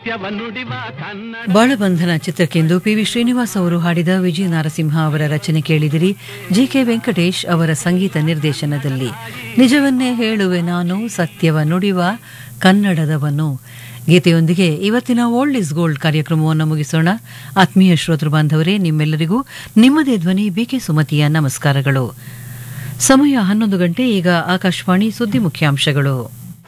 ಸತ್ಯವ ನುಡಿವ ಕನ್ನಡ ಬಾಳಬಂಧನ ಚಿತ್ರಕ್ಕೆಂದು P V Srinivas ಅವರು ಹಾಡಿದ ವಿಜಯ ನಾರಸಿಂಹ ಅವರ ರಚನೆ ಕೇಳಿದಿರಿ ಜಿ ಕೆ ವೆಂಕಟೇಶ್ ಅವರ ಸಂಗೀತ ನಿರ್ದೇಶನದಲ್ಲಿ ನಿಜವನ್ನೇ ಹೇಳುವೆ ನಾನು ಸತ್ಯವ ನುಡಿವ ಕನ್ನಡದವನು ಗೀತೆಯೊಂದಿಗೆ ಇವತ್ತಿನ ಓಲ್ಡ್ ಇಸ್ ಗೋಲ್ಡ್ ಕಾರ್ಯಕ್ರಮವನ್ನು ಮುಗಿಸೋಣ ಆತ್ಮೀಯ ಶ್ರೋತೃ ಬಾಂಧವರೇ ನಿಮ್ಮೆಲ್ಲರಿಗೂ ನಿಮ್ಮದೇ ಧ್ವನಿ ಬಿಕೆ ಸುಮತಿಯ ನಮಸ್ಕಾರಗಳು ಸಮಯ ಹನ್ನೊಂದು ಗಂಟೆ ಈಗ ಆಕಾಶವಾಣಿ ಸುದ್ದಿ ಮುಖ್ಯಾಂಶಗಳು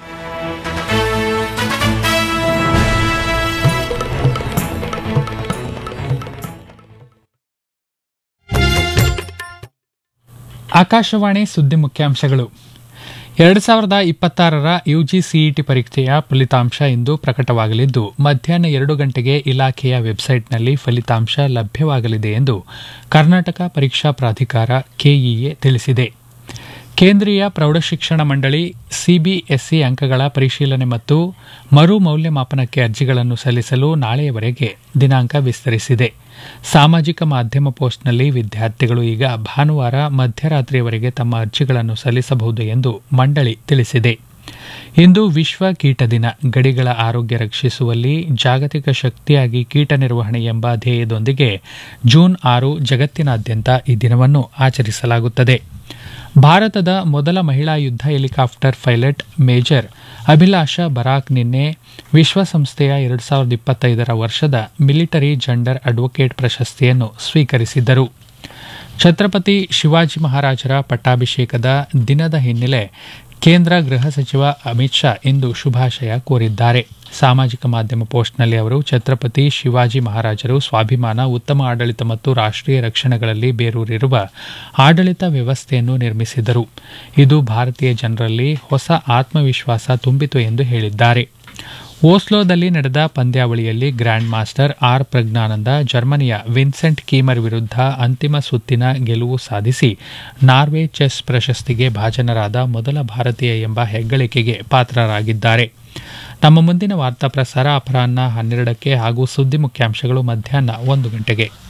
ಆಕಾಶವಾಣಿ ಸುದ್ದಿ ಮುಖ್ಯಾಂಶಗಳು ಎರಡು ಸಾವಿರದ ಇಪ್ಪತ್ತಾರರ ಯುಜಿ ಸಿಇಟಿ ಪರೀಕ್ಷೆಯ ಫಲಿತಾಂಶ ಇಂದು ಪ್ರಕಟವಾಗಲಿದ್ದು ಮಧ್ಯಾಹ್ನ ಎರಡು ಗಂಟೆಗೆ ಇಲಾಖೆಯ ವೆಬ್ಸೈಟ್ನಲ್ಲಿ ಫಲಿತಾಂಶ ಲಭ್ಯವಾಗಲಿದೆ ಎಂದು ಕರ್ನಾಟಕ ಪರೀಕ್ಷಾ ಪ್ರಾಧಿಕಾರ ಕೆಇಎ ತಿಳಿಸಿದೆ ಕೇಂದ್ರೀಯ ಪ್ರೌಢಶಿಕ್ಷಣ ಮಂಡಳಿ ಸಿಬಿಎಸ್ಇ ಅಂಕಗಳ ಪರಿಶೀಲನೆ ಮತ್ತು ಮರು ಮೌಲ್ಯಮಾಪನಕ್ಕೆ ಅರ್ಜಿಗಳನ್ನು ಸಲ್ಲಿಸಲು ನಾಳೆಯವರೆಗೆ ದಿನಾಂಕ ವಿಸ್ತರಿಸಿದೆ ಸಾಮಾಜಿಕ ಮಾಧ್ಯಮ ಪೋಸ್ಟ್ನಲ್ಲಿ ವಿದ್ಯಾರ್ಥಿಗಳು ಈಗ ಭಾನುವಾರ ಮಧ್ಯರಾತ್ರಿಯವರೆಗೆ ತಮ್ಮ ಅರ್ಜಿಗಳನ್ನು ಸಲ್ಲಿಸಬಹುದು ಎಂದು ಮಂಡಳಿ ತಿಳಿಸಿದೆ ಇಂದು ವಿಶ್ವ ಕೀಟ ದಿನ ಗಡಿಗಳ ಆರೋಗ್ಯ ರಕ್ಷಿಸುವಲ್ಲಿ ಜಾಗತಿಕ ಶಕ್ತಿಯಾಗಿ ಕೀಟ ನಿರ್ವಹಣೆ ಎಂಬ ಧ್ಯೇಯದೊಂದಿಗೆ ಜೂನ್ ಆರು ಜಗತ್ತಿನಾದ್ಯಂತ ಈ ದಿನವನ್ನು ಆಚರಿಸಲಾಗುತ್ತದೆ ಭಾರತದ ಮೊದಲ ಮಹಿಳಾ ಯುದ್ಧ helicopter pilot major Abhilasha Barak ನಿನ್ನೆ ವಿಶ್ವಸಂಸ್ಥೆಯ ಎರಡು ಸಾವಿರದ ಇಪ್ಪತ್ತೈದರ ವರ್ಷದ ಮಿಲಿಟರಿ ಜೆಂಡರ್ ಅಡ್ವೊಕೇಟ್ ಪ್ರಶಸ್ತಿಯನ್ನು ಸ್ವೀಕರಿಸಿದ್ದರು ಛತ್ರಪತಿ ಶಿವಾಜಿ ಮಹಾರಾಜರ ಪಟ್ಟಾಭಿಷೇಕದ ದಿನದ ಹಿನ್ನೆಲೆ ಕೇಂದ್ರ ಗೃಹ ಸಚಿವ ಅಮಿತ್ ಶಾ ಇಂದು ಶುಭಾಶಯ ಕೋರಿದ್ದಾರೆ ಸಾಮಾಜಿಕ ಮಾಧ್ಯಮ ಪೋಸ್ಟ್ನಲ್ಲಿ ಅವರು ಛತ್ರಪತಿ ಶಿವಾಜಿ ಮಹಾರಾಜರು ಸ್ವಾಭಿಮಾನ ಉತ್ತಮ ಆಡಳಿತ ಮತ್ತು ರಾಷ್ಟ್ರೀಯ ರಕ್ಷಣೆಗಳಲ್ಲಿ ಬೇರೂರಿರುವ ಆಡಳಿತ ವ್ಯವಸ್ಥೆಯನ್ನು ನಿರ್ಮಿಸಿದರು ಇದು ಭಾರತೀಯ ಜನರಲ್ಲಿ ಹೊಸ ಆತ್ಮವಿಶ್ವಾಸ ತುಂಬಿತು ಎಂದು ಹೇಳಿದ್ದಾರೆ ಓಸ್ಲೋದಲ್ಲಿ ನಡೆದ ಪಂದ್ಯಾವಳಿಯಲ್ಲಿ ಗ್ರ್ಯಾಂಡ್ ಮಾಸ್ಟರ್ ಆರ್ ಪ್ರಜ್ಞಾನಂದ ಜರ್ಮನಿಯ ವಿನ್ಸೆಂಟ್ ಕೀಮರ್ ವಿರುದ್ಧ ಅಂತಿಮ ಸುತ್ತಿನ ಗೆಲುವು ಸಾಧಿಸಿ ನಾರ್ವೆ ಚೆಸ್ ಪ್ರಶಸ್ತಿಗೆ ಭಾಜನರಾದ ಮೊದಲ ಭಾರತೀಯ ಎಂಬ ಹೆಗ್ಗಳಿಕೆಗೆ ಪಾತ್ರರಾಗಿದ್ದಾರೆ ನಮ್ಮ ಮುಂದಿನ ವಾರ್ತಾ ಪ್ರಸಾರ ಅಪರಾಹ್ನ ಹನ್ನೆರಡಕ್ಕೆ ಹಾಗೂ ಸುದ್ದಿ ಮುಖ್ಯಾಂಶಗಳು ಮಧ್ಯಾಹ್ನ ಒಂದು ಗಂಟೆಗೆ